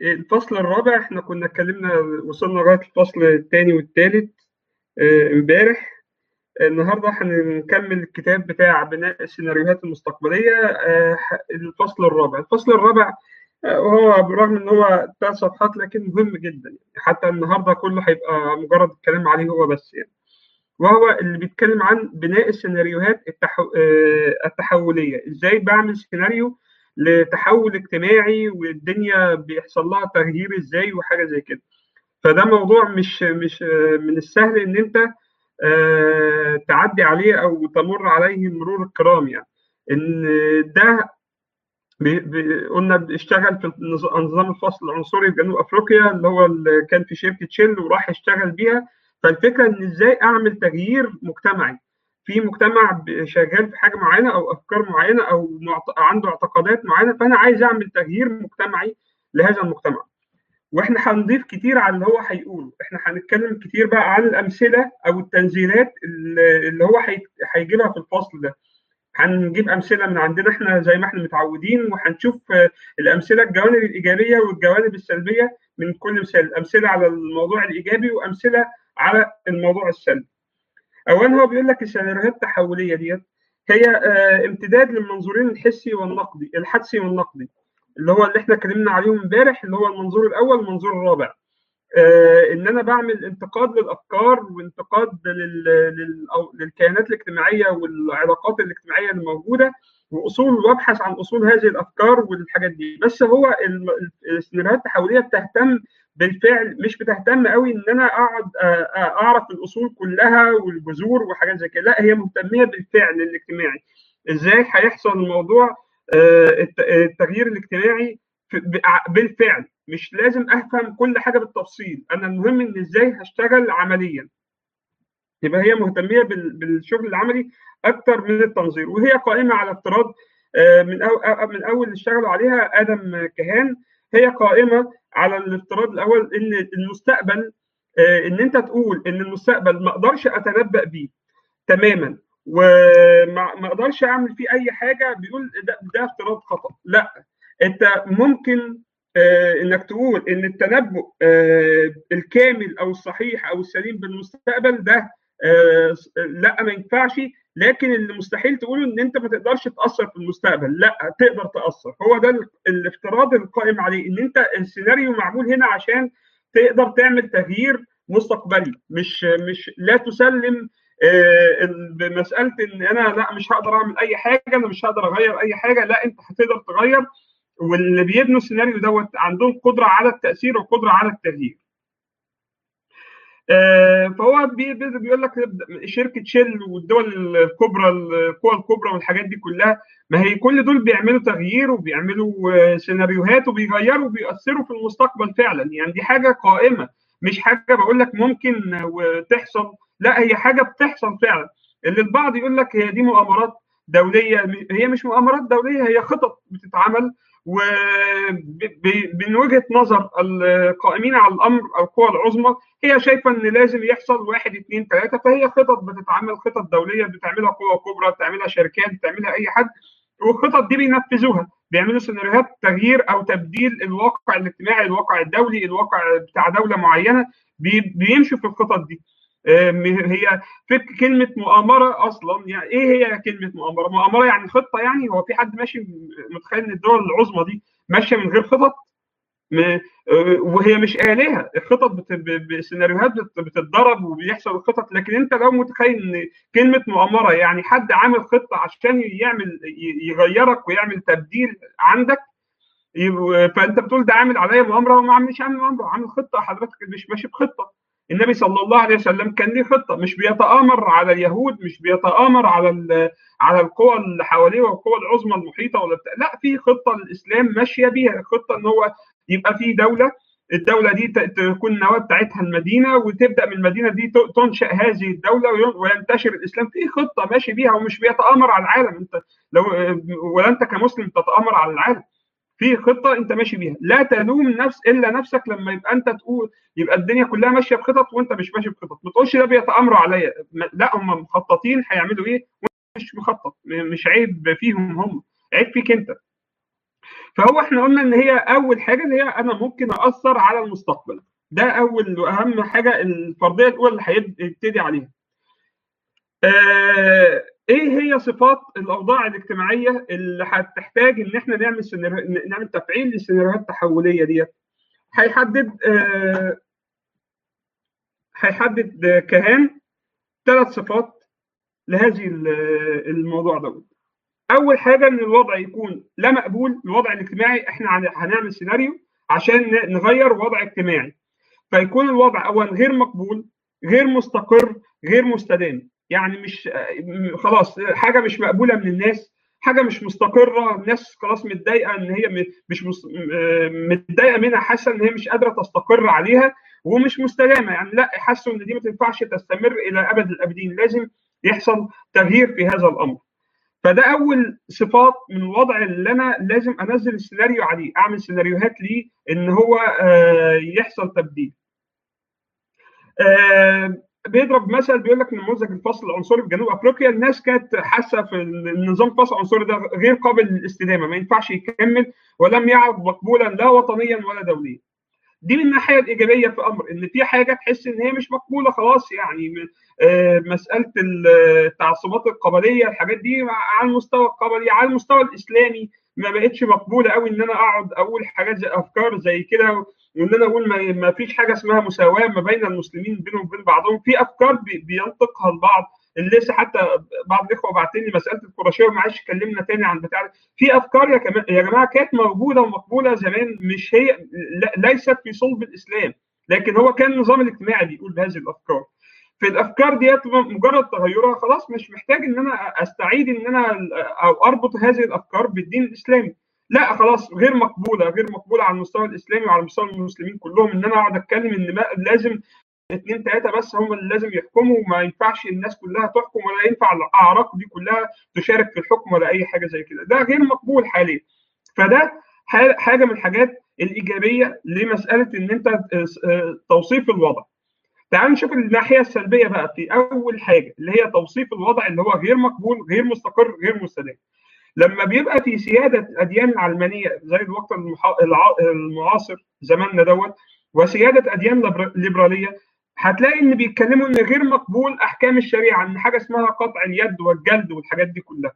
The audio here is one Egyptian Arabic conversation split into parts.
الفصل الرابع احنا كنا اتكلمنا وصلنا لغايه الفصل الثاني والثالث امبارح النهارده هنكمل الكتاب بتاع بناء السيناريوهات المستقبليه آه، الفصل الرابع الفصل الرابع آه، وهو بالرغم ان هو ثلاث صفحات لكن مهم جدا يعني حتى النهارده كله هيبقى مجرد الكلام عليه هو بس يعني وهو اللي بيتكلم عن بناء السيناريوهات التحو... آه، التحوليه ازاي بعمل سيناريو لتحول اجتماعي والدنيا بيحصل لها تغيير ازاي وحاجه زي كده فده موضوع مش مش من السهل ان انت آه، تعدي عليه او تمر عليه مرور الكرام يعني ان ده بي بي قلنا بيشتغل في نظام الفصل العنصري في جنوب افريقيا اللي هو اللي كان في شركه شيل وراح يشتغل بيها فالفكره ان ازاي اعمل تغيير مجتمعي في مجتمع شغال في حاجه معينه او افكار معينه او عنده اعتقادات معينه فانا عايز اعمل تغيير مجتمعي لهذا المجتمع واحنا هنضيف كتير على اللي هو هيقوله احنا هنتكلم كتير بقى عن الامثله او التنزيلات اللي هو هيجيبها في الفصل ده هنجيب امثله من عندنا احنا زي ما احنا متعودين وهنشوف الامثله الجوانب الايجابيه والجوانب السلبيه من كل مثال امثله على الموضوع الايجابي وامثله على الموضوع السلبي اولا هو بيقول لك السيناريوهات التحوليه ديت هي امتداد للمنظورين الحسي والنقدي الحدسي والنقدي اللي هو اللي احنا اتكلمنا عليهم امبارح اللي هو المنظور الاول والمنظور الرابع آه ان انا بعمل انتقاد للافكار وانتقاد لل... لل... للكيانات الاجتماعيه والعلاقات الاجتماعيه الموجوده واصول وابحث عن اصول هذه الافكار والحاجات دي بس هو السيناريوهات التحوليه بتهتم بالفعل مش بتهتم قوي ان انا اقعد اعرف الاصول كلها والجذور وحاجات زي كده لا هي مهتميه بالفعل الاجتماعي ازاي هيحصل الموضوع التغيير الاجتماعي بالفعل مش لازم افهم كل حاجه بالتفصيل انا المهم ان ازاي هشتغل عمليا يبقى هي مهتميه بالشغل العملي اكتر من التنظير وهي قائمه على افتراض من أو من اول اللي اشتغلوا عليها ادم كهان هي قائمه على الافتراض الاول ان المستقبل ان انت تقول ان المستقبل ما اقدرش اتنبأ بيه تماما وما اقدرش اعمل فيه اي حاجه بيقول ده, ده افتراض خطا لا انت ممكن آه انك تقول ان التنبؤ آه الكامل او الصحيح او السليم بالمستقبل ده آه لا ما ينفعش لكن اللي مستحيل تقوله ان انت ما تقدرش تاثر في المستقبل لا تقدر تاثر هو ده الافتراض القائم عليه ان انت السيناريو معمول هنا عشان تقدر تعمل تغيير مستقبلي مش مش لا تسلم بمساله ان انا لا مش هقدر اعمل اي حاجه انا مش هقدر اغير اي حاجه لا انت هتقدر تغير واللي بيبنوا السيناريو دوت عندهم قدره على التاثير وقدره على التغيير. فهو بيقول لك شركه شيل والدول الكبرى القوى الكبرى والحاجات دي كلها ما هي كل دول بيعملوا تغيير وبيعملوا سيناريوهات وبيغيروا وبيأثروا في المستقبل فعلا يعني دي حاجه قائمه مش حاجه بقول لك ممكن وتحصل لا هي حاجه بتحصل فعلا اللي البعض يقول لك هي دي مؤامرات دوليه هي مش مؤامرات دوليه هي خطط بتتعمل ومن وجهه نظر القائمين على الامر القوى العظمى هي شايفه ان لازم يحصل واحد اثنين ثلاثه فهي خطط بتتعمل خطط دوليه بتعملها قوى كبرى بتعملها شركات بتعملها اي حد والخطط دي بينفذوها بيعملوا سيناريوهات تغيير او تبديل الواقع الاجتماعي الواقع الدولي الواقع بتاع دوله معينه بيمشوا في الخطط دي هي فك كلمه مؤامره اصلا يعني ايه هي كلمه مؤامره؟ مؤامره يعني خطه يعني هو في حد ماشي متخيل ان الدول العظمى دي ماشيه من غير خطط؟ وهي مش آلهة الخطط بسيناريوهات بتتضرب وبيحصل الخطط لكن انت لو متخيل ان كلمة مؤامرة يعني حد عامل خطة عشان يعمل يغيرك ويعمل تبديل عندك فانت بتقول ده عامل عليا مؤامرة وما مش عامل مؤامرة عامل خطة حضرتك مش ماشي بخطة النبي صلى الله عليه وسلم كان ليه خطه مش بيتآمر على اليهود مش بيتآمر على على القوى اللي حواليه والقوى العظمى المحيطه ولا بتاع لا في خطه الاسلام ماشيه بيها الخطه ان هو يبقى في دوله الدوله دي تكون النواه بتاعتها المدينه وتبدا من المدينه دي تنشا هذه الدوله وينتشر الاسلام في خطه ماشي بيها ومش بيتآمر على العالم انت لو ولا انت كمسلم تتآمر على العالم في خطه انت ماشي بيها لا تلوم نفس الا نفسك لما يبقى انت تقول يبقى الدنيا كلها ماشيه بخطط وانت مش ماشي بخطط ما تقولش ده بيتامروا عليا لا هم مخططين هيعملوا ايه وانت مش مخطط مش عيب فيهم هم عيب فيك انت فهو احنا قلنا ان هي اول حاجه اللي هي انا ممكن اثر على المستقبل ده اول واهم حاجه الفرضيه الاولى اللي هيبتدي عليها آه ايه هي صفات الاوضاع الاجتماعيه اللي هتحتاج ان احنا نعمل سيناريو نعمل تفعيل للسيناريوهات التحوليه ديت هيحدد آه هيحدد كهان ثلاث صفات لهذه الموضوع دوت اول حاجه ان الوضع يكون لا مقبول الوضع الاجتماعي احنا هنعمل سيناريو عشان نغير وضع اجتماعي فيكون الوضع اولا غير مقبول غير مستقر غير مستدام يعني مش خلاص حاجه مش مقبوله من الناس حاجه مش مستقره الناس خلاص متضايقه ان هي مش متضايقه منها حاسه ان هي مش قادره تستقر عليها ومش مستدامه يعني لا حاسوا ان دي ما تنفعش تستمر الى ابد الابدين لازم يحصل تغيير في هذا الامر فده اول صفات من الوضع اللي انا لازم انزل السيناريو عليه اعمل سيناريوهات ليه ان هو يحصل تبديل بيضرب مثل بيقول لك نموذج الفصل العنصري في جنوب افريقيا الناس كانت حاسه في النظام الفصل العنصري ده غير قابل للاستدامه ما ينفعش يكمل ولم يعد مقبولا لا وطنيا ولا دوليا دي من الناحيه الايجابيه في امر ان في حاجه تحس ان هي مش مقبوله خلاص يعني مساله التعصبات القبليه الحاجات دي على المستوى القبلي على المستوى الاسلامي ما بقتش مقبوله قوي ان انا اقعد اقول حاجات زي افكار زي كده وان انا اقول ما, ما فيش حاجه اسمها مساواه ما بين المسلمين بينهم وبين بعضهم في افكار بي بينطقها البعض اللي لسه حتى بعض الاخوه بعتين لي مساله القرشيه ومعلش كلمنا تاني عن بتاع في افكار يا, كمان يا جماعه كانت موجوده ومقبوله زمان مش هي ليست في صلب الاسلام لكن هو كان النظام الاجتماعي بيقول بهذه الافكار في الافكار ديت مجرد تغيرها خلاص مش محتاج ان انا استعيد ان انا او اربط هذه الافكار بالدين الاسلامي لا خلاص غير مقبوله غير مقبوله على المستوى الاسلامي وعلى مستوى المسلمين كلهم ان انا اقعد اتكلم ان لازم اثنين ثلاثه بس هم اللي لازم يحكموا وما ينفعش الناس كلها تحكم ولا ينفع الاعراق دي كلها تشارك في الحكم ولا اي حاجه زي كده ده غير مقبول حاليا فده حاجه من الحاجات الايجابيه لمساله ان انت توصيف الوضع تعالوا نشوف الناحيه السلبيه بقى في اول حاجه اللي هي توصيف الوضع اللي هو غير مقبول غير مستقر غير مستدام لما بيبقى في سياده الاديان العلمانيه زي الوقت المعاصر زماننا دوت وسياده اديان ليبراليه هتلاقي ان بيتكلموا ان غير مقبول احكام الشريعه ان حاجه اسمها قطع اليد والجلد والحاجات دي كلها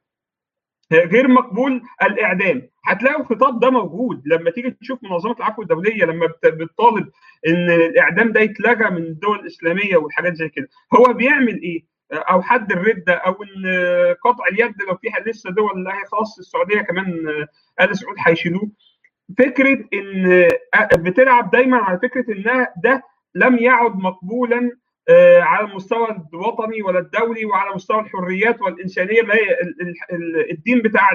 غير مقبول الاعدام هتلاقوا الخطاب ده موجود لما تيجي تشوف منظمه العفو الدوليه لما بتطالب ان الاعدام ده يتلغى من الدول الاسلاميه والحاجات زي كده هو بيعمل ايه او حد الرده او ان قطع اليد لو فيها لسه دول خلاص السعوديه كمان ال سعود هيشيلوه فكره ان بتلعب دايما على فكره ان ده لم يعد مقبولا على المستوى الوطني ولا الدولي وعلى مستوى الحريات والانسانيه ما هي الدين بتاع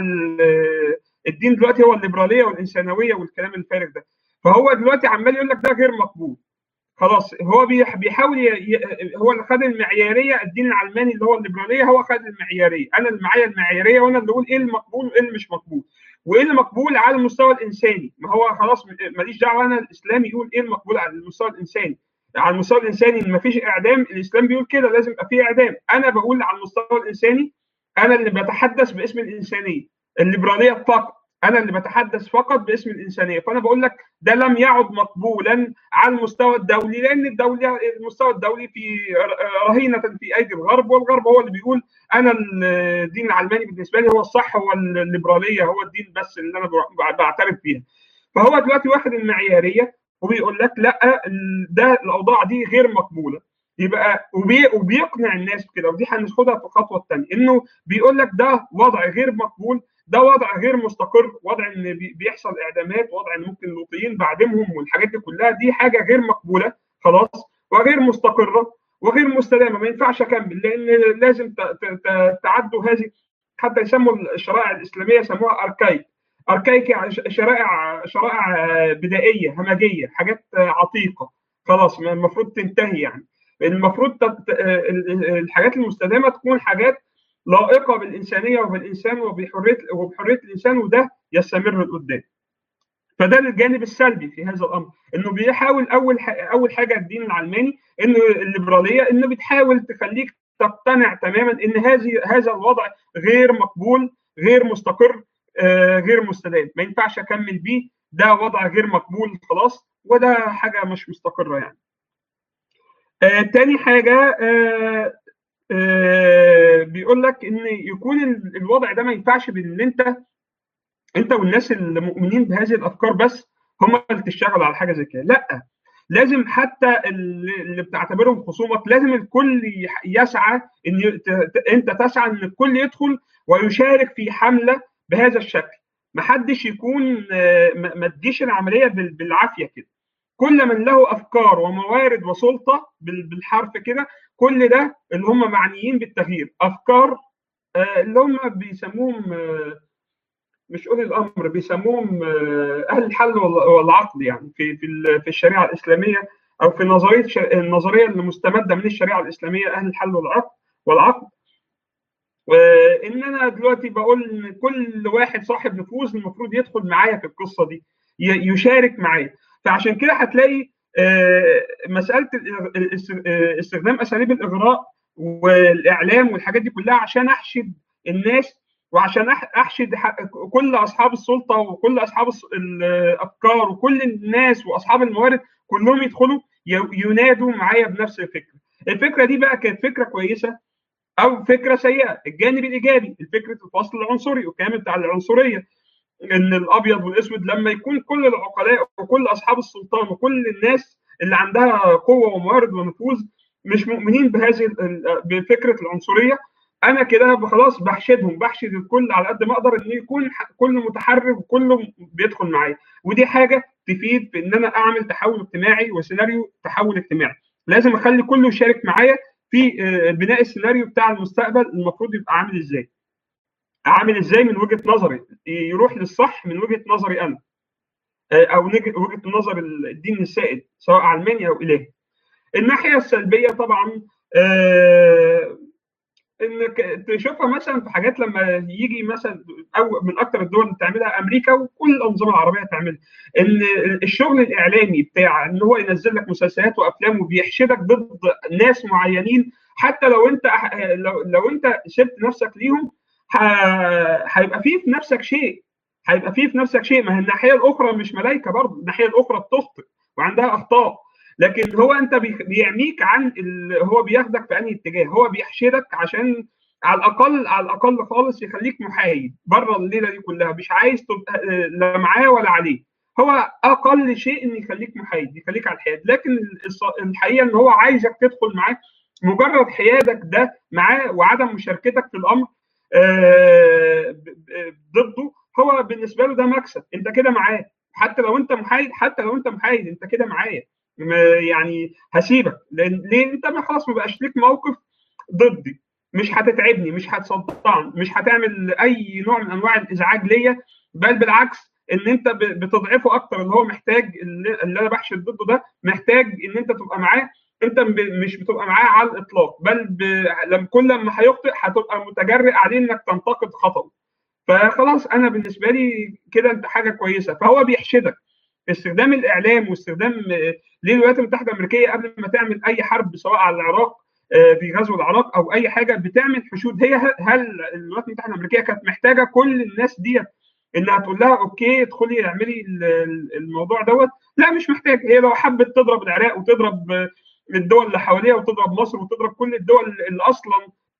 الدين دلوقتي هو الليبراليه والانسانويه والكلام الفارغ ده فهو دلوقتي عمال يقول لك ده غير مقبول خلاص هو بيحاول ي... هو اللي خد المعياريه الدين العلماني اللي هو الليبراليه هو خد المعياريه انا اللي معايا المعياريه وانا اللي اقول ايه المقبول وايه اللي مش مقبول وايه اللي مقبول على المستوى الانساني ما هو خلاص ماليش دعوه انا الاسلام يقول ايه المقبول على المستوى الانساني على المستوى الانساني ان مفيش اعدام الاسلام بيقول كده لازم يبقى في اعدام انا بقول على المستوى الانساني انا اللي بتحدث باسم الانسانيه الليبراليه فقط انا اللي بتحدث فقط باسم الانسانيه فانا بقول لك ده لم يعد مقبولا على المستوى الدولي لان الدولي المستوى الدولي في رهينه في ايدي الغرب والغرب هو اللي بيقول انا الدين العلماني بالنسبه لي هو الصح هو الليبراليه هو الدين بس اللي انا بعترف بيها فهو دلوقتي واخد المعياريه وبيقول لك لا ده الاوضاع دي غير مقبوله يبقى وبي وبيقنع الناس بكده ودي هناخدها في الخطوه الثانيه انه بيقول لك ده وضع غير مقبول ده وضع غير مستقر وضع ان بيحصل اعدامات وضع ان ممكن اللوطيين بعدمهم والحاجات دي كلها دي حاجه غير مقبوله خلاص وغير مستقره وغير مستدامه ما ينفعش اكمل لان لازم تعدوا هذه حتى يسموا الشرائع الاسلاميه يسموها اركايك اركايك يعني شرائع شرائع بدائيه همجيه حاجات عتيقه خلاص المفروض تنتهي يعني المفروض الحاجات المستدامه تكون حاجات لائقه بالانسانيه وبالانسان وبحريه وبحريه الانسان وده يستمر لقدام. فده الجانب السلبي في هذا الامر انه بيحاول اول اول حاجه الدين العلماني انه الليبراليه انه بتحاول تخليك تقتنع تماما ان هذه هذا الوضع غير مقبول غير مستقر غير مستدام ما ينفعش اكمل بيه ده وضع غير مقبول خلاص وده حاجه مش مستقره يعني آه تاني حاجه آه آه بيقول لك ان يكون الوضع ده ما ينفعش بان انت انت والناس المؤمنين بهذه الافكار بس هم اللي تشتغلوا على حاجه زي كده لا لازم حتى اللي بتعتبرهم خصومك لازم الكل يسعى ان انت تسعى ان الكل يدخل ويشارك في حمله بهذا الشكل ما حدش يكون ما تجيش العمليه بالعافيه كده كل من له افكار وموارد وسلطه بالحرف كده كل ده اللي هم معنيين بالتغيير افكار اللي هم بيسموهم مش اولي الامر بيسموهم اهل الحل والعقد يعني في في في الشريعه الاسلاميه او في نظريه النظريه المستمده من الشريعه الاسلاميه اهل الحل والعقد والعقد ان انا دلوقتي بقول ان كل واحد صاحب نفوذ المفروض يدخل معايا في القصه دي يشارك معايا فعشان كده هتلاقي مساله استخدام اساليب الاغراء والاعلام والحاجات دي كلها عشان احشد الناس وعشان احشد كل اصحاب السلطه وكل اصحاب الافكار وكل الناس واصحاب الموارد كلهم يدخلوا ينادوا معايا بنفس الفكره. الفكره دي بقى كانت فكره كويسه او فكره سيئه، الجانب الايجابي الفكره الفصل العنصري والكلام بتاع العنصريه ان الابيض والاسود لما يكون كل العقلاء وكل اصحاب السلطان وكل الناس اللي عندها قوه وموارد ونفوذ مش مؤمنين بهذه بفكره العنصريه انا كده خلاص بحشدهم بحشد الكل على قد ما اقدر ان يكون كل متحرك وكله بيدخل معايا ودي حاجه تفيد في ان انا اعمل تحول اجتماعي وسيناريو تحول اجتماعي لازم اخلي كله يشارك معايا في بناء السيناريو بتاع المستقبل المفروض يبقى عامل ازاي عامل ازاي من وجهه نظري يروح للصح من وجهه نظري انا او وجهه نظر الدين السائد سواء علماني او الهي الناحيه السلبيه طبعا آه انك تشوفها مثلا في حاجات لما يجي مثلا او من اكثر الدول اللي بتعملها امريكا وكل الانظمه العربيه تعملها ان الشغل الاعلامي بتاع ان هو ينزل لك مسلسلات وافلام وبيحشدك ضد ناس معينين حتى لو انت لو, لو انت سبت نفسك ليهم هيبقى فيه في نفسك شيء هيبقى فيه في نفسك شيء ما هي الناحيه الاخرى مش ملائكه برضه الناحيه الاخرى بتخطئ وعندها اخطاء لكن هو انت بيعميك عن هو بياخدك في انهي اتجاه هو بيحشدك عشان على الاقل على الاقل خالص يخليك محايد بره الليله دي كلها مش عايز تبقى لا معاه ولا عليه هو اقل شيء ان يخليك محايد يخليك على الحياد لكن الحقيقه ان هو عايزك تدخل معاه مجرد حيادك ده معاه وعدم مشاركتك في الامر ضده هو بالنسبه له ده مكسب انت كده معاه حتى لو انت محايد حتى لو انت محايد انت كده معايا يعني هسيبك لان ليه انت ما خلاص ما بقاش ليك موقف ضدي مش هتتعبني مش هتصدعني مش هتعمل اي نوع من انواع الازعاج ليا بل بالعكس ان انت بتضعفه اكتر اللي هو محتاج اللي انا بحشد ضده ده محتاج ان انت تبقى معاه انت مش بتبقى معاه على الاطلاق بل ب... لما كل لما هيخطئ هتبقى متجرئ عليه انك تنتقد خطأه فخلاص انا بالنسبه لي كده انت حاجه كويسه فهو بيحشدك استخدام الاعلام واستخدام ليه الولايات المتحده الامريكيه قبل ما تعمل اي حرب سواء على العراق في غزو العراق او اي حاجه بتعمل حشود هي هل الولايات المتحده الامريكيه كانت محتاجه كل الناس ديت انها تقول لها اوكي ادخلي اعملي الموضوع دوت لا مش محتاج هي لو حبت تضرب العراق وتضرب الدول اللي حواليها وتضرب مصر وتضرب كل الدول اللي اصلا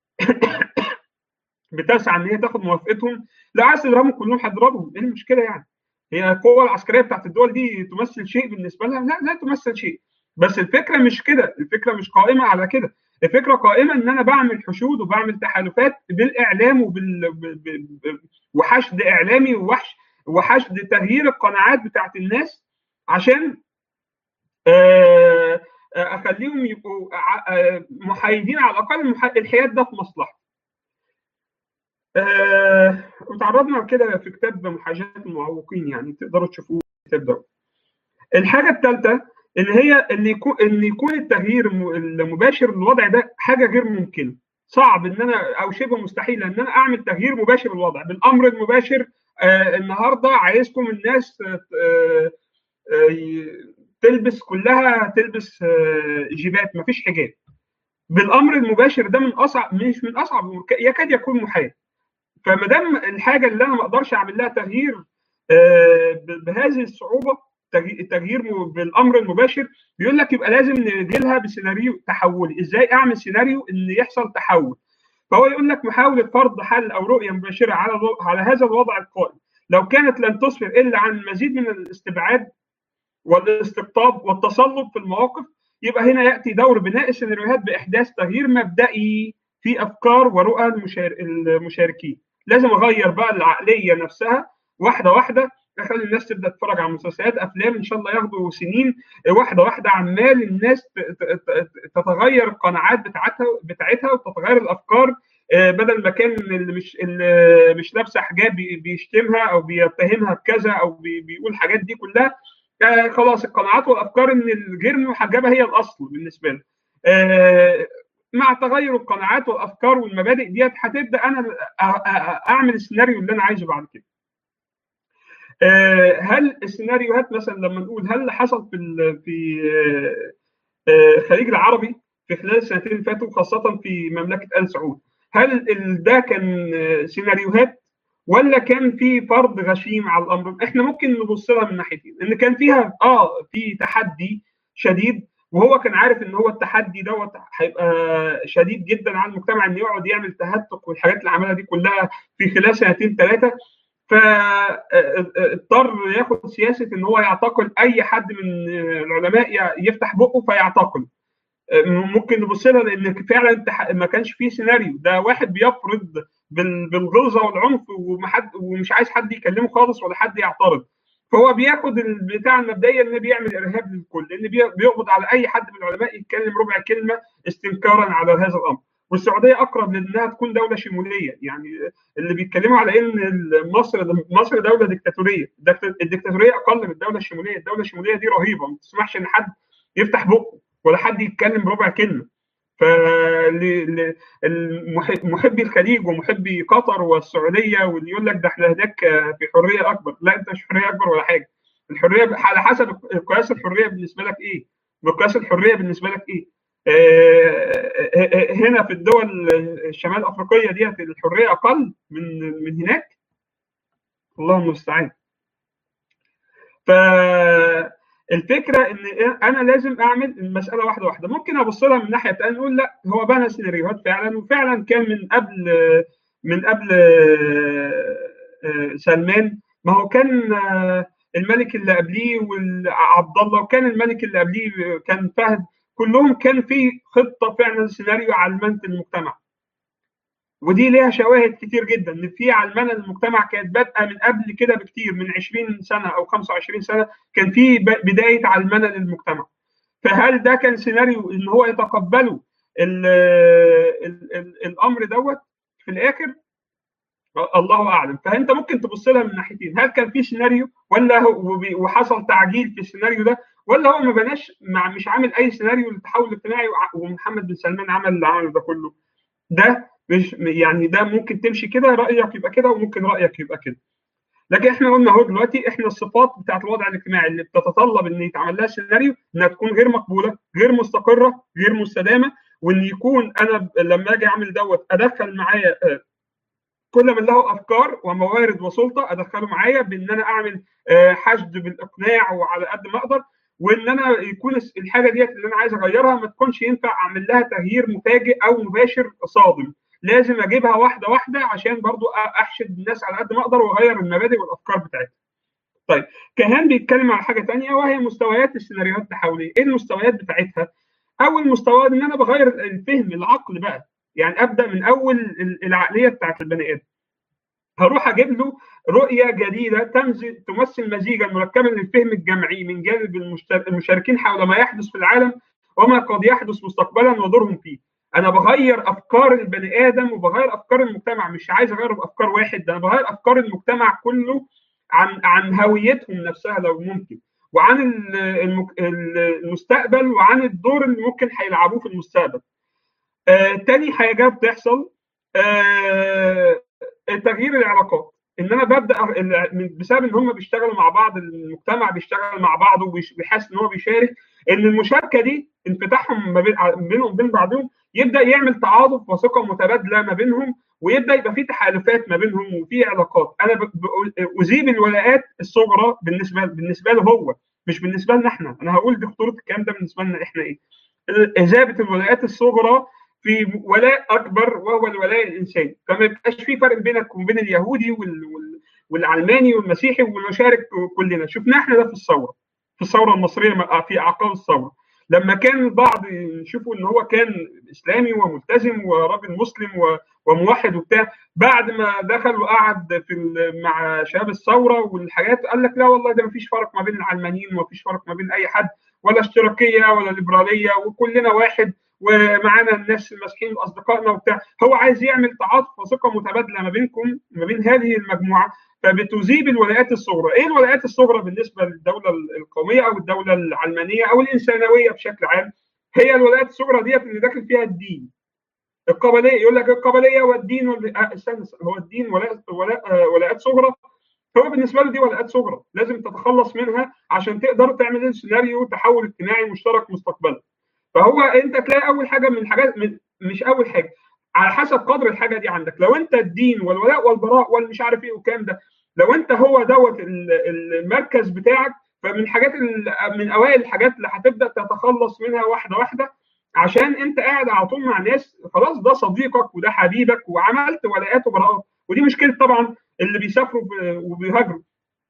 بتسعى ان هي تاخد موافقتهم لو عايز تضربهم كلهم هتضربهم ايه المشكله يعني؟ هي القوه العسكريه بتاعت الدول دي تمثل شيء بالنسبه لها؟ لا لا تمثل شيء بس الفكره مش كده الفكره مش قائمه على كده الفكره قائمه ان انا بعمل حشود وبعمل تحالفات بالاعلام وبال وحشد اعلامي ووحش وحشد تغيير القناعات بتاعت الناس عشان اخليهم يبقوا محايدين على الاقل الحياد ده في مصلحه آه وتعرضنا كده في كتاب محاجاه المعوقين يعني تقدروا تشوفوه الكتاب ده الحاجه الثالثه اللي هي اللي يكون ان يكون التغيير المباشر للوضع ده حاجه غير ممكنه صعب ان انا او شبه مستحيل ان انا اعمل تغيير مباشر للوضع بالامر المباشر آه النهارده عايزكم الناس آه آه تلبس كلها تلبس آه جيبات مفيش حجاب بالامر المباشر ده من اصعب مش من اصعب يكاد يكون محال فما دام الحاجه اللي انا ما اقدرش اعمل لها تغيير بهذه الصعوبه التغيير بالامر المباشر بيقول لك يبقى لازم نجي لها بسيناريو تحولي ازاي اعمل سيناريو ان يحصل تحول فهو يقول لك محاوله فرض حل او رؤيه مباشره على على هذا الوضع القائم لو كانت لن تسفر الا عن مزيد من الاستبعاد والاستقطاب والتسلط في المواقف يبقى هنا ياتي دور بناء السيناريوهات باحداث تغيير مبدئي في افكار ورؤى المشاركين لازم اغير بقى العقليه نفسها واحده واحده اخلي الناس تبدا تتفرج على مسلسلات افلام ان شاء الله ياخدوا سنين واحده واحده عمال الناس تتغير القناعات بتاعتها بتاعتها وتتغير الافكار بدل ما كان اللي مش اللي مش لابسه حجاب بيشتمها او بيتهمها بكذا او بيقول الحاجات دي كلها خلاص القناعات والافكار ان الغير محجبه هي الاصل بالنسبه له مع تغير القناعات والافكار والمبادئ ديت هتبدا انا اعمل السيناريو اللي انا عايزه بعد كده هل السيناريوهات مثلا لما نقول هل حصل في في الخليج العربي في خلال السنتين اللي فاتوا خاصه في مملكه ال سعود هل ده كان سيناريوهات ولا كان في فرض غشيم على الامر احنا ممكن نبص لها من ناحيتين ان كان فيها اه في تحدي شديد وهو كان عارف ان هو التحدي دوت هيبقى شديد جدا على المجتمع ان يقعد يعمل تهتك والحاجات اللي عملها دي كلها في خلال سنتين ثلاثه فاضطر ياخد سياسه ان هو يعتقل اي حد من العلماء يفتح بقه فيعتقل ممكن نبص لها لان فعلا ما كانش فيه سيناريو ده واحد بيفرض بالغلظه والعنف ومحد ومش عايز حد يكلمه خالص ولا حد يعترض فهو بياخد البتاع المبدئيه ان بيعمل ارهاب للكل لان بيقبض على اي حد من العلماء يتكلم ربع كلمه استنكارا على هذا الامر والسعوديه اقرب لانها تكون دوله شموليه يعني اللي بيتكلموا على ان مصر مصر دوله ديكتاتوريه الديكتاتوريه اقل من الدوله الشموليه الدوله الشموليه دي رهيبه ما تسمحش ان حد يفتح بقه ولا حد يتكلم بربع كلمه فمحبي الخليج ومحبي قطر والسعوديه واللي يقول لك ده احنا هناك في حريه اكبر لا انت مش حريه اكبر ولا حاجه الحريه على حسب قياس الحريه بالنسبه لك ايه مقياس الحريه بالنسبه لك ايه هنا في الدول الشمال الافريقيه ديت الحريه اقل من من هناك الله المستعان ف الفكره ان انا لازم اعمل المساله واحده واحده ممكن ابص لها من ناحيه ثانيه نقول لا هو بنى سيناريوهات فعلا وفعلا كان من قبل من قبل سلمان ما هو كان الملك اللي قبليه وعبد الله وكان الملك اللي قبليه كان فهد كلهم كان في خطه فعلا سيناريو علمنه المجتمع ودي ليها شواهد كتير جدا ان في علمنه المجتمع كانت بادئه من قبل كده بكتير من 20 سنه او 25 سنه كان في بدايه علمنه للمجتمع فهل ده كان سيناريو ان هو يتقبله ال ال ال الامر دوت في الاخر الله اعلم فانت ممكن تبص لها من ناحيتين هل كان في سيناريو ولا وحصل تعجيل في السيناريو ده ولا هو ما بناش مع مش عامل اي سيناريو للتحول الاجتماعي ومحمد بن سلمان عمل اللي عمله ده كله ده مش يعني ده ممكن تمشي كده رايك يبقى كده وممكن رايك يبقى كده لكن احنا قلنا اهو دلوقتي احنا الصفات بتاعت الوضع الاجتماعي اللي بتتطلب ان يتعمل لها سيناريو انها تكون غير مقبوله غير مستقره غير مستدامه وان يكون انا لما اجي اعمل دوت ادخل معايا كل من له افكار وموارد وسلطه ادخله معايا بان انا اعمل حشد بالاقناع وعلى قد ما اقدر وان انا يكون الحاجه ديت اللي انا عايز اغيرها ما تكونش ينفع اعمل لها تغيير مفاجئ او مباشر صادم لازم اجيبها واحده واحده عشان برضو احشد الناس على قد ما اقدر واغير المبادئ والافكار بتاعتها. طيب كمان بيتكلم على حاجه ثانيه وهي مستويات السيناريوهات التحوليه، ايه المستويات بتاعتها؟ اول مستوى ان انا بغير الفهم العقل بقى، يعني ابدا من اول العقليه بتاعت البني ادم. هروح اجيب له رؤيه جديده تمثل مزيجا مركبا للفهم الجمعي من جانب المشاركين حول ما يحدث في العالم وما قد يحدث مستقبلا ودورهم فيه. انا بغير افكار البني ادم وبغير افكار المجتمع مش عايز اغير افكار واحد ده انا بغير افكار المجتمع كله عن عن هويتهم نفسها لو ممكن وعن المستقبل وعن الدور اللي ممكن هيلعبوه في المستقبل. آه تاني حاجه بتحصل آه تغيير العلاقات ان انا ببدا بسبب ان هم بيشتغلوا مع بعض المجتمع بيشتغل مع بعض وبيحس ان هو بيشارك ان المشاركه دي انفتاحهم ما بين بينهم وبين بعضهم يبدا يعمل تعاطف وثقه متبادله ما بينهم ويبدا يبقى في تحالفات ما بينهم وفي علاقات انا اذيب الولاءات الصغرى بالنسبه بالنسبه له هو مش بالنسبه لنا احنا انا هقول دي خطوره الكلام ده بالنسبه لنا احنا ايه اذابه الولاءات الصغرى في ولاء اكبر وهو الولاء الانساني فما يبقاش في فرق بينك وبين اليهودي وال... وال... والعلماني والمسيحي ونشارك كلنا شفنا احنا ده في الثوره في الثوره المصريه في اعقاب الثوره لما كان البعض يشوفوا ان هو كان اسلامي وملتزم وراجل مسلم وموحد وبتاع بعد ما دخل وقعد في مع شباب الثوره والحاجات قال لك لا والله ده مفيش فرق ما بين العلمانيين ومفيش فرق ما بين اي حد ولا اشتراكيه ولا ليبراليه وكلنا واحد ومعانا الناس المسيحيين اصدقائنا وبتاع هو عايز يعمل تعاطف وثقه متبادله ما بينكم ما بين هذه المجموعه فبتذيب الولايات الصغرى، ايه الولايات الصغرى بالنسبه للدوله القوميه او الدوله العلمانيه او الانسانويه بشكل عام؟ هي الولايات الصغرى ديت اللي داخل فيها الدين. القبليه يقول لك القبليه والدين وال... استنى هو الدين ولاء ولاء ولاءات صغرى هو بالنسبه له دي ولاءات صغرى لازم تتخلص منها عشان تقدر تعمل سيناريو تحول اجتماعي مشترك مستقبلا. فهو انت تلاقي اول حاجه من الحاجات من مش اول حاجه على حسب قدر الحاجه دي عندك لو انت الدين والولاء والبراء والمش عارف ايه والكلام ده لو انت هو دوت المركز بتاعك فمن حاجات من اوائل الحاجات اللي هتبدا تتخلص منها واحده واحده عشان انت قاعد على طول مع ناس خلاص ده صديقك وده حبيبك وعملت ولاءات وبراءات ودي مشكله طبعا اللي بيسافروا وبيهاجروا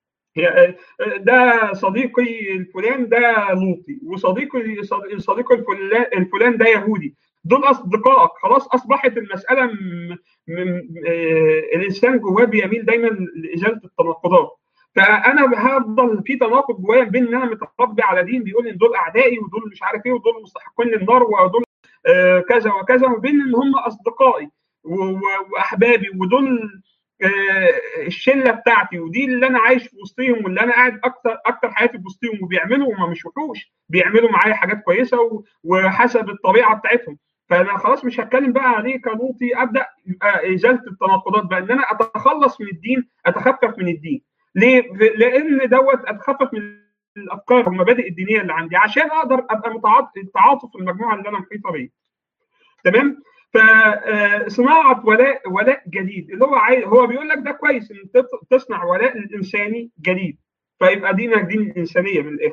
ده صديقي الفلان ده لوطي وصديقي صديقي الفلان الفلان ده يهودي دول اصدقائك خلاص اصبحت المساله م... م... آه... الانسان جواه بيميل دايما لازاله التناقضات فانا هفضل في تناقض جوايا بين ان انا متربي على دين بيقول ان دول اعدائي ودول مش عارف ايه ودول مستحقين للنار ودول آه كذا وكذا وبين ان هم اصدقائي واحبابي ودول آه الشله بتاعتي ودي اللي انا عايش في وسطهم واللي انا قاعد اكتر اكتر حياتي في وسطهم وبيعملوا وما مش وحوش بيعملوا معايا حاجات كويسه وحسب الطبيعه بتاعتهم فانا خلاص مش هتكلم بقى عليه كلوطي ابدا يبقى ازاله التناقضات بقى ان انا اتخلص من الدين اتخفف من الدين ليه؟ لان دوت اتخفف من الافكار والمبادئ الدينيه اللي عندي عشان اقدر ابقى متعاطف المجموعه اللي انا محيطه بيها تمام؟ فصناعه ولاء ولاء جديد اللي هو عايز هو بيقول لك ده كويس ان تصنع ولاء انساني جديد فيبقى دينك دين الانسانيه من الاخر.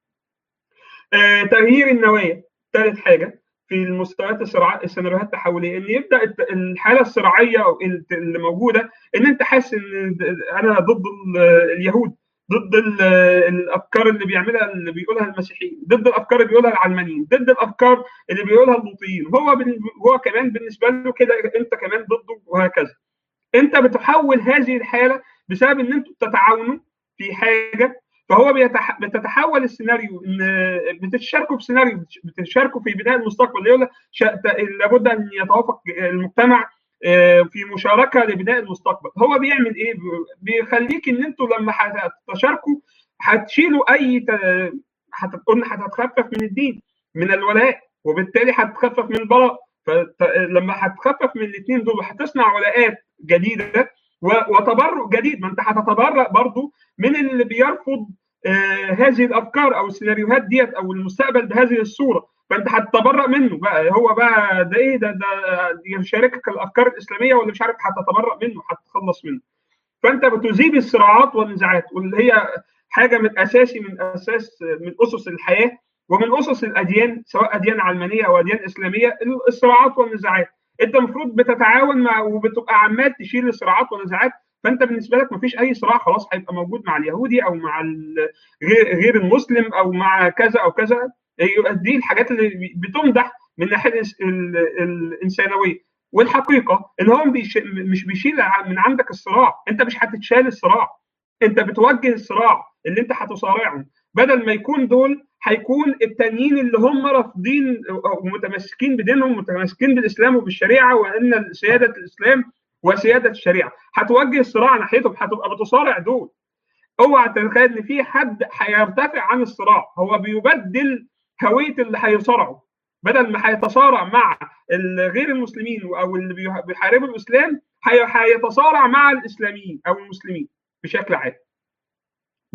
تغيير النوايا ثالث حاجه في المستويات الصراع السيناريوهات التحوليه ان يبدا الحاله الصراعيه اللي موجوده ان انت حاسس ان انا ضد اليهود ضد الافكار اللي بيعملها اللي بيقولها المسيحيين ضد الافكار اللي بيقولها العلمانيين ضد الافكار اللي بيقولها اللوطيين هو هو كمان بالنسبه له كده انت كمان ضده وهكذا انت بتحول هذه الحاله بسبب ان انتوا بتتعاونوا في حاجه فهو بيتح... بتتحول السيناريو ان بتشاركوا في سيناريو بتشاركوا في بناء المستقبل يقول ش... لابد ان يتوافق المجتمع في مشاركه لبناء المستقبل هو بيعمل ايه بيخليك ان انتوا لما هتتشاركوا هتشيلوا اي ت... هتقولنا هتتخفف من الدين من الولاء وبالتالي هتتخفف من البراء فلما هتخفف من الاثنين دول هتصنع ولاءات جديده وتبرؤ جديد ما انت هتتبرأ برضو من اللي بيرفض آه هذه الافكار او السيناريوهات ديت او المستقبل بهذه الصوره فانت هتتبرأ منه بقى هو بقى ده ايه ده ده يشاركك الافكار الاسلاميه ولا مش عارف هتتبرأ منه هتتخلص منه فانت بتذيب الصراعات والنزاعات واللي هي حاجه من اساسي من اساس من اسس الحياه ومن اسس الاديان سواء اديان علمانيه او اديان اسلاميه الصراعات والنزاعات انت المفروض بتتعاون مع وبتبقى عمال تشيل الصراعات والنزاعات فانت بالنسبه لك مفيش اي صراع خلاص هيبقى موجود مع اليهودي او مع غير المسلم او مع كذا او كذا دي الحاجات اللي بتمدح من ناحيه الانسانويه والحقيقه ان هو مش بيشيل من عندك الصراع انت مش هتتشال الصراع انت بتوجه الصراع اللي انت هتصارعه بدل ما يكون دول هيكون التانيين اللي هم رافضين ومتمسكين بدينهم متمسكين بالاسلام وبالشريعه وان سياده الاسلام وسياده الشريعه هتوجه الصراع ناحيتهم هتبقى بتصارع دول اوعى تتخيل ان في حد هيرتفع عن الصراع هو بيبدل هويه اللي هيصارعه بدل ما هيتصارع مع غير المسلمين او اللي بيحاربوا الاسلام هيتصارع مع الاسلاميين او المسلمين بشكل عام بس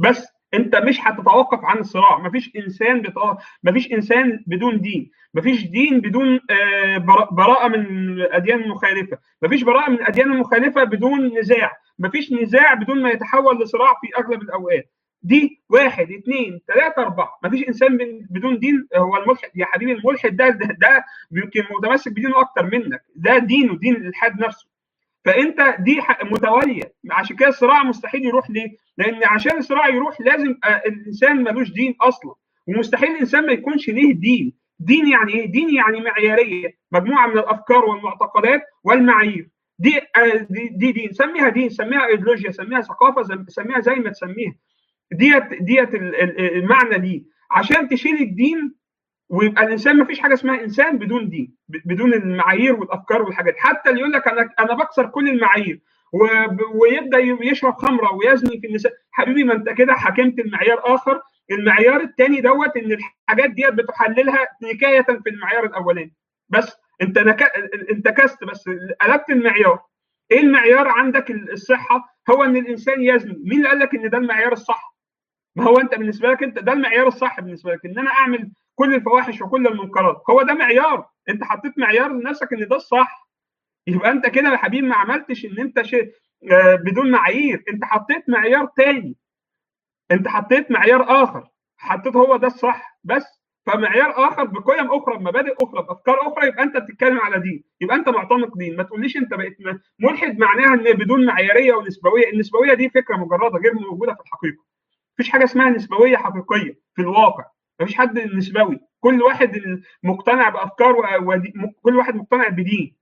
انت مش هتتوقف عن الصراع مفيش انسان بتو... مفيش انسان بدون دين مفيش دين بدون براءه من الاديان المخالفه مفيش براءه من الاديان المخالفه بدون نزاع مفيش نزاع بدون ما يتحول لصراع في اغلب الاوقات دي واحد اثنين ثلاثة أربعة مفيش إنسان بدون دين هو الملحد يا حبيبي الملحد ده ده, ده يمكن متمسك بدينه أكتر منك ده دينه دين الإلحاد نفسه فأنت دي متوالية عشان كده الصراع مستحيل يروح ليه؟ لأن عشان الصراع يروح لازم الإنسان ملوش دين أصلا ومستحيل الإنسان ما يكونش ليه دين دين يعني إيه؟ دين يعني معيارية مجموعة من الأفكار والمعتقدات والمعايير دي دي دي دين سميها دين سميها ايديولوجيا سميها ثقافه سميها زي ما تسميها ديت ديت المعنى دي عشان تشيل الدين ويبقى الانسان ما فيش حاجه اسمها انسان بدون دين بدون المعايير والافكار والحاجات حتى اللي يقول لك انا انا بكسر كل المعايير ويبدا يشرب خمره ويزني في النساء حبيبي ما انت كده حكمت المعيار اخر المعيار الثاني دوت ان الحاجات ديت بتحللها نكايه في المعيار الاولاني بس انت نك... انتكست بس قلبت المعيار ايه المعيار عندك الصحه هو ان الانسان يزني مين اللي قال لك ان ده المعيار الصح ما هو انت بالنسبه لك انت ده المعيار الصح بالنسبه لك ان انا اعمل كل الفواحش وكل المنكرات هو ده معيار انت حطيت معيار لنفسك ان ده الصح يبقى انت كده يا حبيبي ما عملتش ان انت شيء بدون معايير انت حطيت معيار تاني انت حطيت معيار اخر حطيت هو ده الصح بس فمعيار اخر بقيم اخرى بمبادئ اخرى بافكار اخرى يبقى انت بتتكلم على دين يبقى انت معتنق دين ما تقوليش انت بقيت ملحد معناها ان بدون معياريه ونسبويه النسبويه دي فكره مجرده غير موجوده في الحقيقه مفيش حاجه اسمها نسبويه حقيقيه في الواقع مفيش حد نسبوي كل واحد مقتنع بافكار ودي... كل واحد مقتنع بدين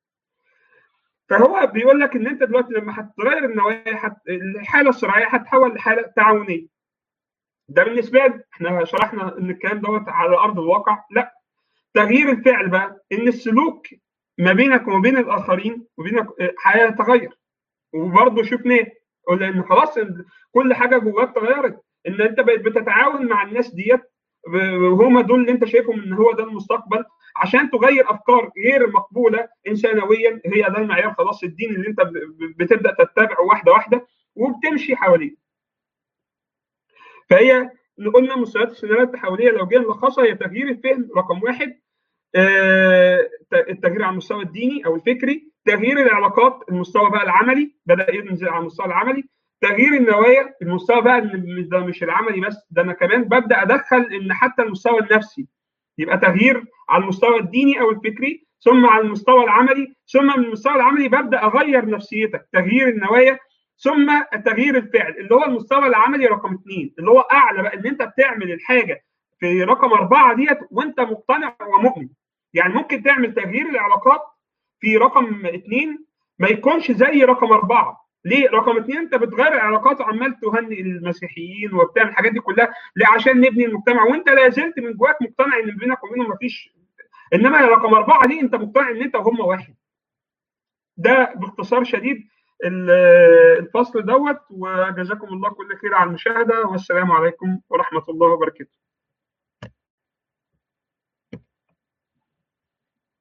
فهو بيقول لك ان انت دلوقتي لما هتغير النوايا حت... الحاله الصراعيه هتتحول لحاله تعاونيه ده بالنسبه لي احنا شرحنا ان الكلام دوت على ارض الواقع لا تغيير الفعل بقى ان السلوك ما بينك وما بين الاخرين وبينك هيتغير وبرضه شفناه لان خلاص كل حاجه جواك اتغيرت ان انت بقيت بتتعاون مع الناس ديت وهم دول اللي انت شايفهم ان هو ده المستقبل عشان تغير افكار غير مقبوله انسانويا هي ده المعيار خلاص الدين اللي انت بتبدا تتبعه واحده واحده وبتمشي حواليه. فهي قلنا مستويات السيناريوهات التحوليه لو جينا نلخصها هي تغيير الفهم رقم واحد التغيير على المستوى الديني او الفكري تغيير العلاقات المستوى بقى العملي بدا ينزل على المستوى العملي تغيير النوايا المستوى بقى ان ده مش العملي بس ده انا كمان ببدا ادخل ان حتى المستوى النفسي يبقى تغيير على المستوى الديني او الفكري ثم على المستوى العملي ثم من المستوى العملي ببدا اغير نفسيتك تغيير النوايا ثم تغيير الفعل اللي هو المستوى العملي رقم اثنين اللي هو اعلى بقى ان انت بتعمل الحاجه في رقم اربعه ديت وانت مقتنع ومؤمن يعني ممكن تعمل تغيير العلاقات في رقم اثنين ما يكونش زي رقم اربعه ليه؟ رقم اثنين انت بتغير العلاقات وعمال تهنئ المسيحيين وبتعمل الحاجات دي كلها ليه؟ عشان نبني المجتمع وانت لا زلت من جواك مقتنع ان بينك وبينهم مفيش انما رقم اربعه دي انت مقتنع ان انت وهم واحد. ده باختصار شديد الفصل دوت وجزاكم الله كل خير على المشاهده والسلام عليكم ورحمه الله وبركاته.